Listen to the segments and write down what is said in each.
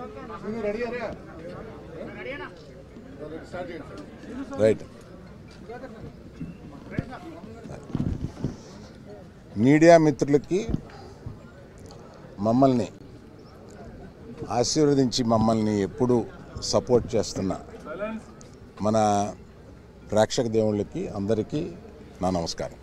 Right media మిత్రులకి మమ్మల్ని ఆశీర్వదించి మమ్మల్ని ఎప్పుడు సపోర్ట్ చేస్తున్న మన ప్రేక్షక దేవుళ్ళకి అందరికీ నా నమస్కారం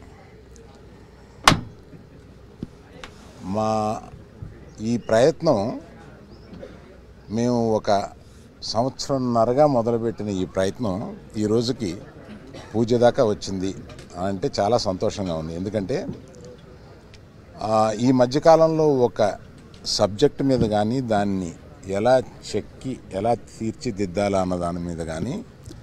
మా ఈ ప్రయత్నం మేము ఒక సంవత్సరంన్నరగా మొదలుపెట్టిన ఈ ప్రయత్నం ఈ రోజుకి పూజ దాకా వచ్చింది అంటే చాలా సంతోషంగా ఉంది ఎందుకంటే ఆ, ఈ మధ్యకాలంలో ఒక సబ్జెక్ట్ మీద కానీ దాన్ని ఎలా చెక్కి ఎలా తీర్చిదిద్దాలా అన్న దాని మీద కానీ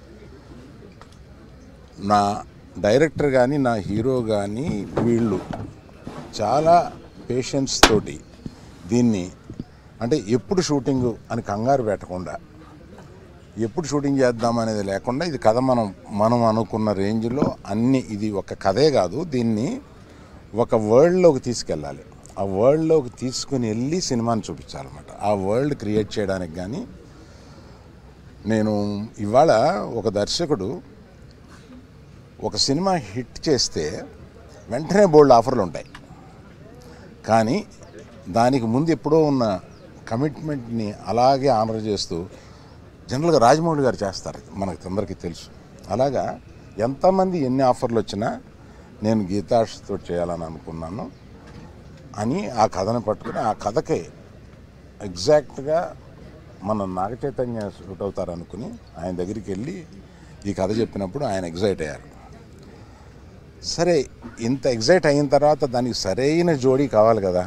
నా డైరెక్టర్ కానీ నా హీరో కానీ వీళ్ళు చాలా పేషెన్స్ తోటి దీన్ని అంటే ఎప్పుడు షూటింగ్ అని కంగారు పెట్టకుండా ఎప్పుడు షూటింగ్ చేద్దాం అనేది లేకుండా ఇది కథ మనం మనం అనుకున్న రేంజ్లో అన్ని ఇది ఒక కథే కాదు దీన్ని ఒక వరల్డ్లోకి తీసుకెళ్ళాలి ఆ వరల్డ్లోకి తీసుకుని వెళ్ళి సినిమాని చూపించాలన్నమాట ఆ వరల్డ్ క్రియేట్ చేయడానికి కానీ నేను ఇవాళ ఒక దర్శకుడు ఒక సినిమా హిట్ చేస్తే వెంటనే బోల్డ్ ఆఫర్లు ఉంటాయి కానీ దానికి ముందు ఎప్పుడో ఉన్న కమిట్మెంట్ని అలాగే ఆనర్ చేస్తూ జనరల్గా రాజమౌళి గారు చేస్తారు మనకు అందరికీ తెలుసు అలాగా ఎంతమంది ఎన్ని ఆఫర్లు వచ్చినా నేను గీతాష్తో చేయాలని అనుకున్నాను అని ఆ కథను పట్టుకుని ఆ కథకే ఎగ్జాక్ట్గా మన నాగ చైతన్య సూట్ అవుతారు అనుకుని ఆయన దగ్గరికి వెళ్ళి ఈ కథ చెప్పినప్పుడు ఆయన ఎగ్జైట్ అయ్యారు సరే ఇంత ఎగ్జైట్ అయిన తర్వాత దానికి సరైన జోడీ కావాలి కదా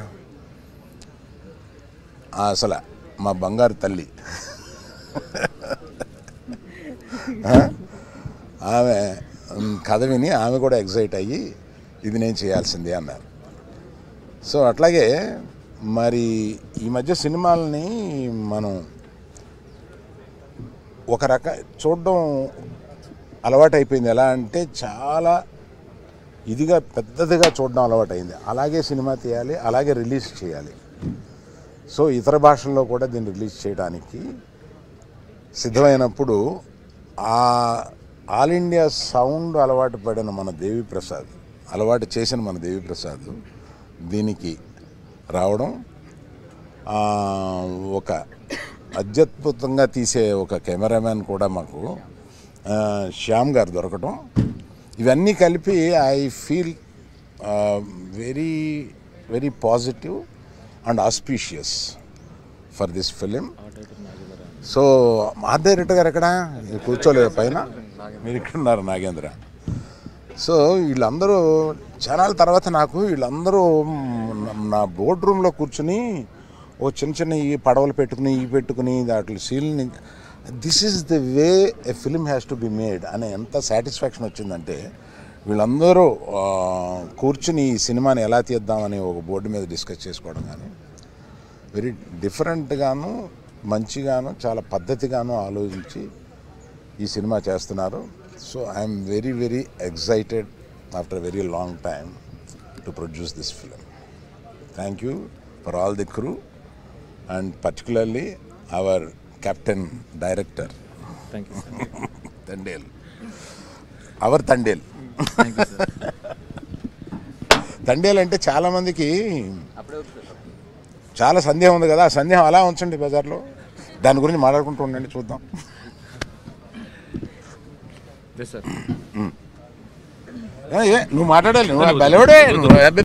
ఆ అసలు మా బంగారు తల్లి ఆ? ఆమె ఉమ్, కథ విని ఆమె కూడా ఎగ్జైట్ అయ్యి ఇది నేను చేయాల్సిందే అన్నారు సో అట్లాగే మరి ఈ మధ్య సినిమాలని మనం ఒక రక చూడడం అలవాటు అయిపోయింది ఎలా అంటే చాలా ఇదిగా పెద్దదిగా చూడడం అలవాటైంది అలాగే సినిమా తీయాలి అలాగే రిలీజ్ చేయాలి సో ఇతర భాషల్లో కూడా దీన్ని రిలీజ్ చేయడానికి సిద్ధమైనప్పుడు ఆ ఆల్ ఇండియా సౌండ్ అలవాటు పడిన మన దేవి ప్రసాద్ అలవాటు చేసిన మన దేవి ప్రసాద్ దీనికి రావడం ఆ, ఒక అత్యద్భుతంగా తీసే ఒక కెమెరామ్యాన్ కూడా మాకు ఆ, శ్యామ్ గారు దొరకటం ఇవన్నీ కలిపి I feel very very positive and auspicious for this film so మా డైరెక్టర్ గారు ఎక్కడ మీరు కూర్చోలేదు పైన మీరు ఇక్కడ ఉన్నారు నాగేంద్ర సో వీళ్ళందరూ చాలాల తర్వాత నాకు వీళ్ళందరూ మ్, నా బోర్డ్ రూమ్లో కూర్చుని ఓ చిన్న చిన్న ఈ పడవలు పెట్టుకుని ఈ పెట్టుకుని దాంట్లో సీల్ని this is the way a film has to be made అనే ఎంత సాటిస్ఫాక్షన్ వచ్చిందంటే వీళ్ళందరూ ఆ, కూర్చుని ఈ సినిమాని ఎలా తీద్దామని ఒక బోర్డు మీద డిస్కస్ చేసుకోవడం కానీ వెరీ డిఫరెంట్గాను మంచిగాను చాలా పద్ధతిగాను ఆలోచించి ఈ సినిమా చేస్తున్నారు so I'm very very excited after very long time to produce this film thank you for all the crew and particularly our captain director thank you sir Thandel our Thandel thank you sir Thandel అంటే చాలామందికి అప్పుడే వస్తుంది sir చాలా సందేహం ఉంది కదా ఆ సందేహం అలా ఉంచండి బజార్లో దాని గురించి మాట్లాడుకుంటూ ఉండండి చూద్దాం ఎస్ సార్ ఏ, ఏ, నువ్వు మాట్లాడాలి నువ్వు బలవడే నువ్వు